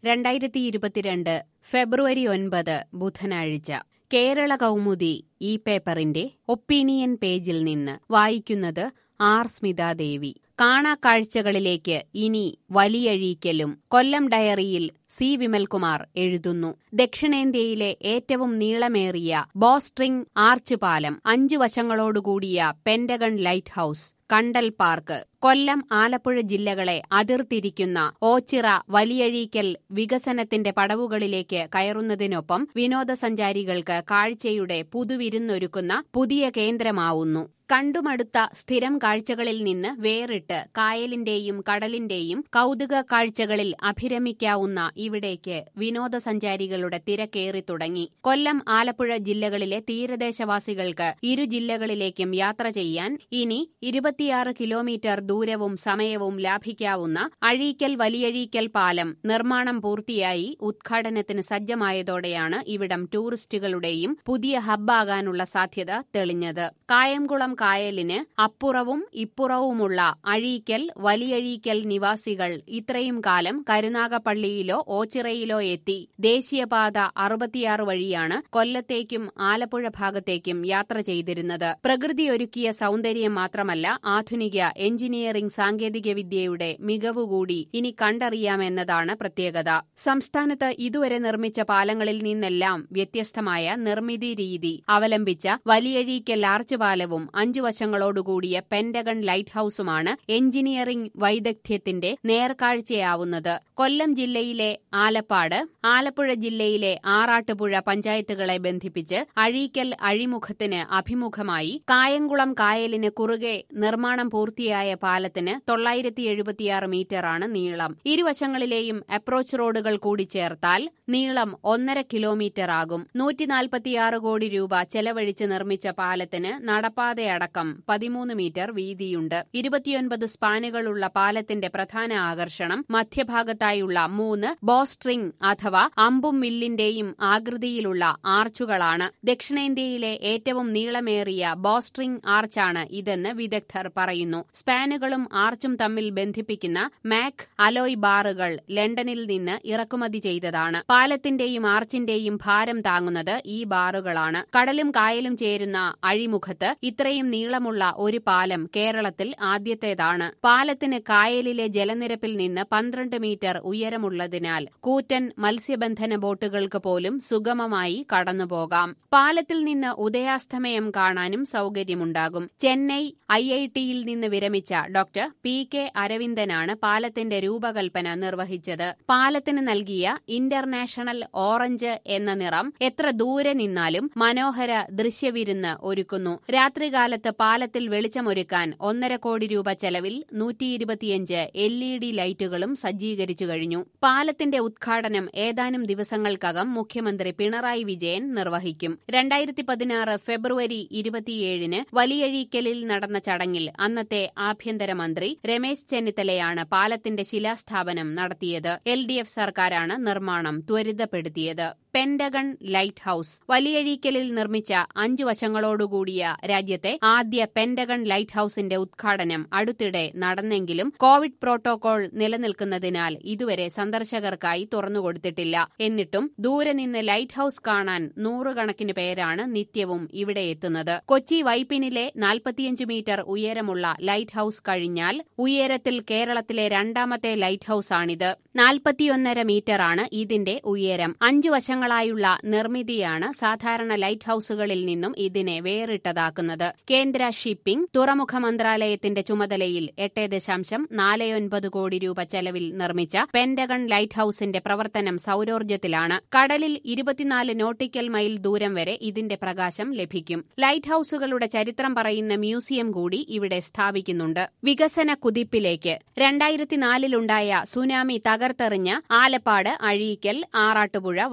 രണ്ടായിരത്തി ഇരുപത്തിരണ്ട് ഫെബ്രുവരി ഒൻപത് ബുധനാഴ്ച കേരള കൗമുദി ഈ പേപ്പറിന്റെ ഒപ്പീനിയൻ പേജിൽ നിന്ന് വായിക്കുന്നത് ആർ സ്മിതാദേവി കാണാക്കാഴ്ചകളിലേക്ക് ഇനി വലിയഴീക്കലും കൊല്ലം ഡയറിയിൽ സി വിമൽകുമാർ എഴുതുന്നു ദക്ഷിണേന്ത്യയിലെ ഏറ്റവും നീളമേറിയ ബോസ്ട്രിംഗ് ആർച്ച് പാലം അഞ്ചു വശങ്ങളോടുകൂടിയ പെന്റഗൺ ലൈറ്റ് ഹൌസ് കണ്ടൽ പാർക്ക് കൊല്ലം ആലപ്പുഴ ജില്ലകളെ അതിർത്തിരിക്കുന്ന ഓച്ചിറ വലിയഴീക്കൽ വികസനത്തിന്റെ പടവുകളിലേക്ക് കയറുന്നതിനൊപ്പം വിനോദസഞ്ചാരികൾക്ക് കാഴ്ചയുടെ പുതുവിരുന്നൊരുക്കുന്ന പുതിയ കേന്ദ്രമാവുന്നു കണ്ടുമടുത്ത സ്ഥിരം കാഴ്ചകളിൽ നിന്ന് വേറിട്ട് കായലിന്റെയും കടലിന്റെയും കൗതുക കാഴ്ചകളിൽ അഭിരമിക്കാവുന്ന ഇവിടേക്ക് വിനോദസഞ്ചാരികളുടെ തിരക്കേറി തുടങ്ങി കൊല്ലം ആലപ്പുഴ ജില്ലകളിലെ തീരദേശവാസികൾക്ക് ഇരു ജില്ലകളിലേക്കും യാത്ര ചെയ്യാൻ ഇനി ഇരുപത്തിയാറ് കിലോമീറ്റർ ദൂരവും സമയവും ലാഭിക്കാവുന്ന അഴീക്കൽ വലിയഴീക്കൽ പാലം നിർമ്മാണം പൂർത്തിയായി ഉദ്ഘാടനത്തിന് സജ്ജമായതോടെയാണ് ഇവിടം ടൂറിസ്റ്റുകളുടെയും പുതിയ ഹബ്ബാകാനുള്ള സാധ്യത തെളിഞ്ഞത് കായംകുളം കായലിന് അപ്പുറവും ഇപ്പുറവുമുള്ള അഴീക്കൽ വലിയഴീക്കൽ നിവാസികൾ ഇത്രയും കാലം കരുനാഗപ്പള്ളിയിലോ ഓച്ചിറയിലോ എത്തി ദേശീയപാത അറുപത്തിയാറ് വഴിയാണ് കൊല്ലത്തേക്കും ആലപ്പുഴ ഭാഗത്തേക്കും യാത്ര ചെയ്തിരുന്നത് പ്രകൃതിയൊരുക്കിയ സൗന്ദര്യം മാത്രമല്ല ആധുനിക എഞ്ചിനീയറിംഗ് സാങ്കേതികവിദ്യയുടെ മികവുകൂടി ഇനി കണ്ടറിയാമെന്നതാണ് പ്രത്യേകത സംസ്ഥാനത്ത് ഇതുവരെ നിർമ്മിച്ച പാലങ്ങളിൽ നിന്നെല്ലാം വ്യത്യസ്തമായ നിർമ്മിതി രീതി അവലംബിച്ച വലിയഴീക്കൽ ആർച്ച് പാലവും അഞ്ചു വശങ്ങളോടുകൂടിയ പെന്റഗൺ ലൈറ്റ് ഹൌസുമാണ് എഞ്ചിനീയറിംഗ് വൈദഗ്ധ്യത്തിന്റെ നേർക്കാഴ്ചയാവുന്നത് കൊല്ലം ജില്ലയിലെ ആലപ്പാട് ആലപ്പുഴ ജില്ലയിലെ ആറാട്ടുപുഴ പഞ്ചായത്തുകളെ ബന്ധിപ്പിച്ച് അഴീക്കൽ അഴിമുഖത്തിന് അഭിമുഖമായി കായംകുളം കായലിന് കുറുകെ നിർമ്മാണം പൂർത്തിയായ പാലത്തിന് തൊള്ളായിരത്തി എഴുപത്തിയാറ് മീറ്ററാണ് നീളം ഇരുവശങ്ങളിലെയും അപ്രോച്ച് റോഡുകൾ കൂടി ചേർത്താൽ നീളം ഒന്നര കിലോമീറ്റർ ആകും നൂറ്റിനാൽപ്പത്തിയാറ് കോടി രൂപ ചെലവഴിച്ച് നിർമ്മിച്ച പാലത്തിന് നടപ്പാതയടക്കം പതിമൂന്ന് മീറ്റർ വീതിയുണ്ട് ഇരുപത്തിയൊൻപത് സ്പാനുകളുള്ള പാലത്തിന്റെ പ്രധാന ആകർഷണം മധ്യഭാഗത്തായുള്ള മൂന്ന് ബോസ്ട്രിംഗ് അഥവാ അമ്പും മില്ലിന്റെയും ആകൃതിയിലുള്ള ആർച്ചുകളാണ് ദക്ഷിണേന്ത്യയിലെ ഏറ്റവും നീളമേറിയ ബോസ്ട്രിംഗ് ആർച്ചാണ് ഇതെന്ന് വിദഗ്ധർ പറയുന്നു സ്പാനുകളും ആർച്ചും തമ്മിൽ ബന്ധിപ്പിക്കുന്ന മാക് അലോയ് ബാറുകൾ ലണ്ടനിൽ നിന്ന് ഇറക്കുമതി ചെയ്തതാണ് പാലത്തിന്റെയും ആർച്ചിന്റെയും ഭാരം താങ്ങുന്നത് ഈ ബാറുകളാണ് കടലും കായലും ചേരുന്ന അഴിമുഖത്ത് ഇത്രയും നീളമുള്ള ഒരു പാലം കേരളത്തിൽ ആദ്യത്തേതാണ് പാലത്തിന് കായലിലെ ജലനിരപ്പിൽ നിന്ന് പന്ത്രണ്ട് മീറ്റർ ഉയരമുള്ളതിനാൽ കൂറ്റൻ മത്സ്യബന്ധന ബോട്ടുകൾക്ക് പോലും സുഗമമായി കടന്നുപോകാം പാലത്തിൽ നിന്ന് ഉദയാസ്തമയം കാണാനും സൗകര്യമുണ്ടാകും ചെന്നൈ ഐ ഐ ടിയിൽ നിന്ന് വിരമിച്ച ഡോക്ടർ പി കെ അരവിന്ദനാണ് പാലത്തിന്റെ രൂപകൽപ്പന നിർവഹിച്ചത് പാലത്തിന് നൽകിയ ഇന്റർനാഷണൽ ഓറഞ്ച് എന്ന നിറം എത്ര ദൂരെ നിന്നാലും മനോഹര ദൃശ്യവിരുന്ന് ഒരുക്കുന്നു രാത്രികാലത്ത് പാലത്തിൽ വെളിച്ചമൊരുക്കാൻ ഒന്നര കോടി രൂപ ചെലവിൽ നൂറ്റിയിരുപത്തിയഞ്ച് എൽ ഇ ഡി ലൈറ്റുകളും സജ്ജീകരിച്ചു കഴിഞ്ഞു പാലത്തിന്റെ ഉദ്ഘാടനം ഏതാനും ദിവസങ്ങൾക്കകം മുഖ്യമന്ത്രി പിണറായി വിജയൻ നിർവഹിക്കും രണ്ടായിരത്തി പതിനാറ് ഫെബ്രുവരി ഇരുപത്തിയേഴിന് വലിയഴീക്കലിൽ നടന്ന ചടങ്ങിൽ അന്നത്തെ ആഭ്യന്തരമന്ത്രി രമേശ് ചെന്നിത്തലയാണ് പാലത്തിന്റെ ശിലാസ്ഥാപനം നടത്തിയത് എൽ ഡി എഫ് സർക്കാരാണ് നിർമ്മാണം ത്വരിതപ്പെടുത്തിയത് പെന്റഗൺ ലൈറ്റ് ഹൌസ് വലിയഴീക്കലിൽ നിർമ്മിച്ച അഞ്ചു വശങ്ങളോടുകൂടിയ രാജ്യത്തെ ആദ്യ പെന്റഗൺ ലൈറ്റ് ഹൌസിന്റെ ഉദ്ഘാടനം അടുത്തിടെ നടന്നെങ്കിലും കോവിഡ് പ്രോട്ടോകോൾ നിലനിൽക്കുന്നതിനാൽ ഇതുവരെ സന്ദർശകർക്കായി തുറന്നുകൊടുത്തിട്ടില്ല എന്നിട്ടും ദൂരെ നിന്ന് ലൈറ്റ് ഹൌസ് കാണാൻ നൂറുകണക്കിന് പേരാണ് നിത്യവും ഇവിടെ എത്തുന്നത് കൊച്ചി വൈപ്പിനിലെ നാൽപ്പത്തിയഞ്ച് മീറ്റർ ഉയരമുള്ള ലൈറ്റ് ഹൌസ് കഴിഞ്ഞാൽ ഉയരത്തിൽ കേരളത്തിലെ രണ്ടാമത്തെ ലൈറ്റ് ഹൌസാണിത് നാൽപ്പത്തിയൊന്നര മീറ്ററാണ് ഇതിന്റെ ഉയരം അഞ്ചു വശങ്ങളായുള്ള നിർമ്മിതിയാണ് സാധാരണ ലൈറ്റ് ഹൌസുകളിൽ നിന്നും ഇതിനെ വേറിട്ടതാക്കുന്നത് കേന്ദ്ര ഷിപ്പിംഗ് തുറമുഖ മന്ത്രാലയത്തിന്റെ ചുമതലയിൽ എട്ട് ദശാംശം നാലൊൻപത് കോടി രൂപ ചെലവിൽ നിർമ്മിച്ച പെന്റഗൺ ലൈറ്റ് ഹൌസിന്റെ പ്രവർത്തനം സൌരോർജ്ജത്തിലാണ് കടലിൽ ഇരുപത്തിനാല് നോട്ടിക്കൽ മൈൽ ദൂരം വരെ ഇതിന്റെ പ്രകാശം ലഭിക്കും ലൈറ്റ് ഹൌസുകളുടെ ചരിത്രം പറയുന്ന മ്യൂസിയം കൂടി ഇവിടെ സ്ഥാപിക്കുന്നുണ്ട് വികസന കുതിപ്പിലേക്ക് രണ്ടായിരത്തിനാലിലുണ്ടായ സുനാമി തകർത്തെറിഞ്ഞ ആലപ്പാട് അഴീക്കൽ ആറാട്ടുപുഴ വലിയഴി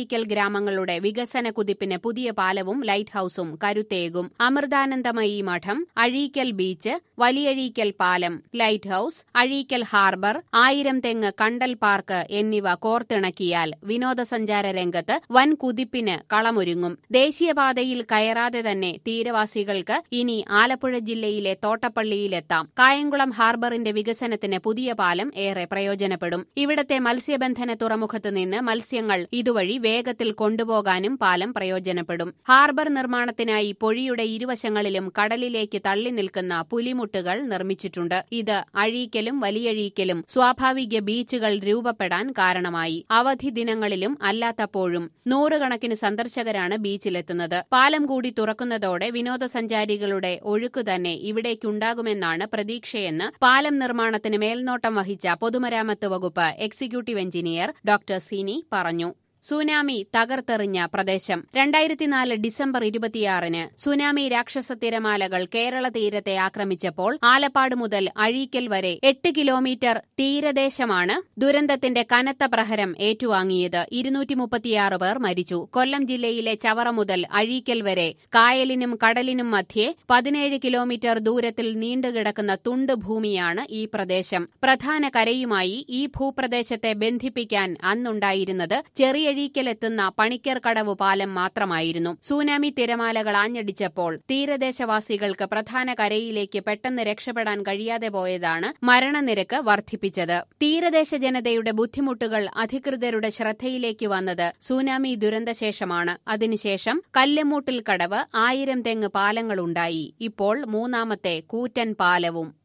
അഴീക്കൽ ഗ്രാമങ്ങളുടെ വികസന കുതിപ്പിന് പുതിയ പാലവും ലൈറ്റ് ഹൌസും കരുത്തേകും അമൃതാനന്ദമയി മഠം അഴീക്കൽ ബീച്ച് വലിയഴീക്കൽ പാലം ലൈറ്റ് ഹൌസ് അഴീക്കൽ ഹാർബർ ആയിരം തെങ്ങ് കണ്ടൽ പാർക്ക് എന്നിവ കോർത്തിണക്കിയാൽ വിനോദസഞ്ചാര രംഗത്ത് വൻ കുതിപ്പിന് കളമൊരുങ്ങും ദേശീയപാതയിൽ കയറാതെ തന്നെ തീരവാസികൾക്ക് ഇനി ആലപ്പുഴ ജില്ലയിലെ തോട്ടപ്പള്ളിയിലെത്താം കായംകുളം ഹാർബറിന്റെ വികസനത്തിന് പുതിയ പാലം ഏറെ പ്രയോജനപ്പെടും ഇവിടത്തെ മത്സ്യബന്ധന തുറമുഖത്ത് നിന്ന് മത്സ്യങ്ങൾ ഇതുവഴി വേഗത്തിൽ കൊണ്ടുപോകാനും പാലം പ്രയോജനപ്പെടും ഹാർബർ നിർമ്മാണത്തിനായി പൊഴിയുടെ ഇരുവശങ്ങളിലും കടലിലേക്ക് തള്ളി നിൽക്കുന്ന പുലിമുട്ടുകൾ നിർമ്മിച്ചിട്ടുണ്ട് ഇത് അഴീക്കലും വലിയഴീക്കലും സ്വാഭാവിക ബീച്ചുകൾ രൂപപ്പെടാൻ കാരണമായി അവധി ദിനങ്ങളിലും അല്ലാത്തപ്പോഴും നൂറുകണക്കിന് സന്ദർശകരാണ് ബീച്ചിലെത്തുന്നത് പാലം കൂടി തുറക്കുന്നതോടെ വിനോദസഞ്ചാരികളുടെ ഒഴുക്ക് തന്നെ ഇവിടേക്കുണ്ടാകുമെന്നാണ് പ്രതീക്ഷയെന്ന് പാലം നിർമ്മാണത്തിന് മേൽനോട്ടം വഹിച്ച പൊതുമരാമത്ത് വകുപ്പ് എക്സിക്യൂട്ടീവ് എഞ്ചിനീയർ ഡോക്ടർ സിനി പറഞ്ഞു സുനാമി തകർത്തെറിഞ്ഞ പ്രദേശം രണ്ടായിരത്തിനാല് ഡിസംബർ ഇരുപത്തിയാറിന് സുനാമി രാക്ഷസ തിരമാലകൾ കേരള തീരത്തെ ആക്രമിച്ചപ്പോൾ ആലപ്പാട് മുതൽ അഴീക്കൽ വരെ എട്ട് കിലോമീറ്റർ തീരദേശമാണ് ദുരന്തത്തിന്റെ കനത്ത പ്രഹരം ഏറ്റുവാങ്ങിയത് ഇരുന്നൂറ്റി മുപ്പത്തിയാറ് പേർ മരിച്ചു കൊല്ലം ജില്ലയിലെ ചവറ മുതൽ അഴീക്കൽ വരെ കായലിനും കടലിനും മധ്യേ പതിനേഴ് കിലോമീറ്റർ ദൂരത്തിൽ നീണ്ടുകിടക്കുന്ന തുണ്ട് ഭൂമിയാണ് ഈ പ്രദേശം പ്രധാന കരയുമായി ഈ ഭൂപ്രദേശത്തെ ബന്ധിപ്പിക്കാൻ അന്നുണ്ടായിരുന്നത് ചെറിയ ചെറിയഴീക്കലെത്തുന്ന പണിക്കർ കടവ് പാലം മാത്രമായിരുന്നു സുനാമി തിരമാലകൾ ആഞ്ഞടിച്ചപ്പോൾ തീരദേശവാസികൾക്ക് പ്രധാന കരയിലേക്ക് പെട്ടെന്ന് രക്ഷപ്പെടാൻ കഴിയാതെ പോയതാണ് മരണനിരക്ക് വർദ്ധിപ്പിച്ചത് തീരദേശ ജനതയുടെ ബുദ്ധിമുട്ടുകൾ അധികൃതരുടെ ശ്രദ്ധയിലേക്ക് വന്നത് സുനാമി ദുരന്തശേഷമാണ് അതിനുശേഷം കല്ലുമൂട്ടിൽ കടവ് ആയിരം തെങ്ങ് പാലങ്ങളുണ്ടായി ഇപ്പോൾ മൂന്നാമത്തെ കൂറ്റൻ പാലവും